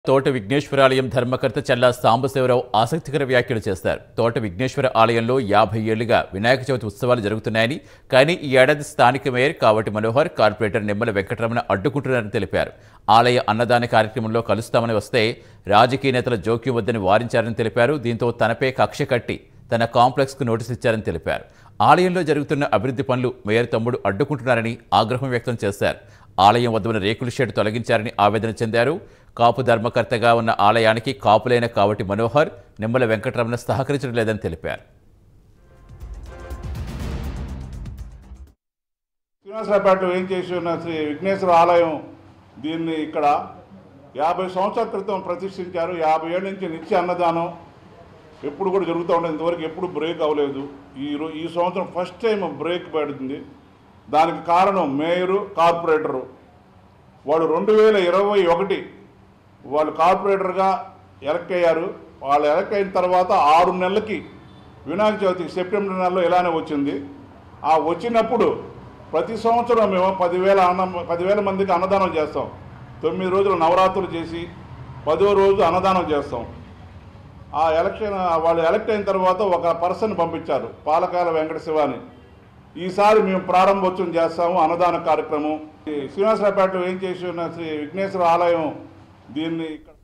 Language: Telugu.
తోట విఘ్నేశ్వర ఆలయం ధర్మకర్త చల్లా సాంబశివరావు ఆసక్తికర వ్యాఖ్యలు చేస్తారు తోట విఘ్నేశ్వర ఆలయంలో యాభై ఏళ్లుగా వినాయక చవితి ఉత్సవాలు జరుగుతున్నాయని కానీ ఈ ఏడాది స్థానిక మేయర్ కావటి మనోహర్ కార్పొరేటర్ నిమ్మల వెంకటరమణ అడ్డుకుంటున్నారని తెలిపారు ఆలయ అన్నదాన కార్యక్రమంలో కలుస్తామని వస్తే రాజకీయ నేతల జోక్యం వద్దని వారించారని తెలిపారు దీంతో తనపై కక్ష కట్టి తన కాంప్లెక్స్కు నోటీస్ ఇచ్చారని తెలిపారు ఆలయంలో జరుగుతున్న అభివృద్ధి పనులు మేయర్ తమ్ముడు అడ్డుకుంటున్నారని ఆగ్రహం వ్యక్తం చేశారు ఆలయం వద్ద ఉన్న రేకుల షెడ్ తొలగించారని ఆవేదన చెందారు కాపు ధర్మకర్తగా ఉన్న ఆలయానికి కాపులైన కావటి మనోహర్ నిమ్మల వెంకటరమణ సహకరించడం లేదని తెలిపారు శ్రీనివాసరావుపేట ఏం చేసి ఉన్న శ్రీ విఘ్నేశ్వర ఆలయం దీన్ని ఇక్కడ యాభై సంవత్సరాల క్రితం ప్రతిష్ఠించారు యాభై ఏళ్ళ నుంచి నిత్య అన్నదానం ఎప్పుడు కూడా జరుగుతూ ఉంటుంది ఇంతవరకు ఎప్పుడు బ్రేక్ అవ్వలేదు ఈ రో- ఈ సంవత్సరం ఫస్ట్ టైం బ్రేక్ పడుతుంది దానికి కారణం మేయరు కార్పొరేటరు వాళ్ళు రెండు వేల ఇరవై ఒకటి వాళ్ళు కార్పొరేటర్గా ఎలక్ట్ అయ్యారు వాళ్ళు ఎలక్ట్ అయిన తర్వాత ఆరు నెలలకి వినాయక చవితి సెప్టెంబర్ నెలలో ఇలానే వచ్చింది ఆ వచ్చినప్పుడు ప్రతి సంవత్సరం మేము పదివేల అన్న పదివేల మందికి అన్నదానం చేస్తాం తొమ్మిది రోజులు నవరాత్రులు చేసి పదో రోజు అన్నదానం చేస్తాం ఆ ఎలక్షన్ వాళ్ళు ఎలక్ట్ అయిన తర్వాత ఒక పర్సన్ పంపించారు పాలకాల వెంకట శివాని ఈసారి మేము ప్రారంభోత్సవం చేస్తాము అన్నదాన కార్యక్రమం ఈ శ్రీనివాసరావుపేట ఏం చేసి ఉన్న శ్రీ విఘ్నేశ్వర ఆలయం దీన్ని ఇక్కడ